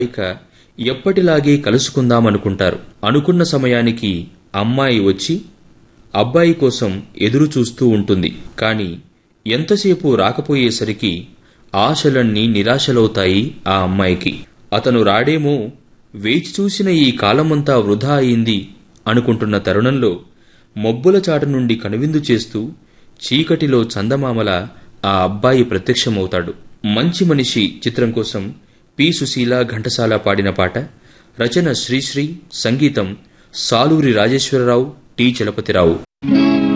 ఇక ఎప్పటిలాగే కలుసుకుందామనుకుంటారు అనుకున్న సమయానికి అమ్మాయి వచ్చి అబ్బాయి కోసం ఎదురు చూస్తూ ఉంటుంది కాని ఎంతసేపు రాకపోయేసరికి ఆశలన్నీ నిరాశలవుతాయి ఆ అమ్మాయికి అతను రాడేమో వేచి చూసిన ఈ కాలమంతా వృధా అయింది అనుకుంటున్న తరుణంలో మబ్బుల చాటు నుండి కనువిందు చేస్తూ చీకటిలో చందమామల ఆ అబ్బాయి ప్రత్యక్షమవుతాడు మంచి మనిషి చిత్రం కోసం పి సుశీల ఘంటసాల పాడిన పాట రచన శ్రీశ్రీ సంగీతం సాలూరి రాజేశ్వరరావు టి చలపతిరావు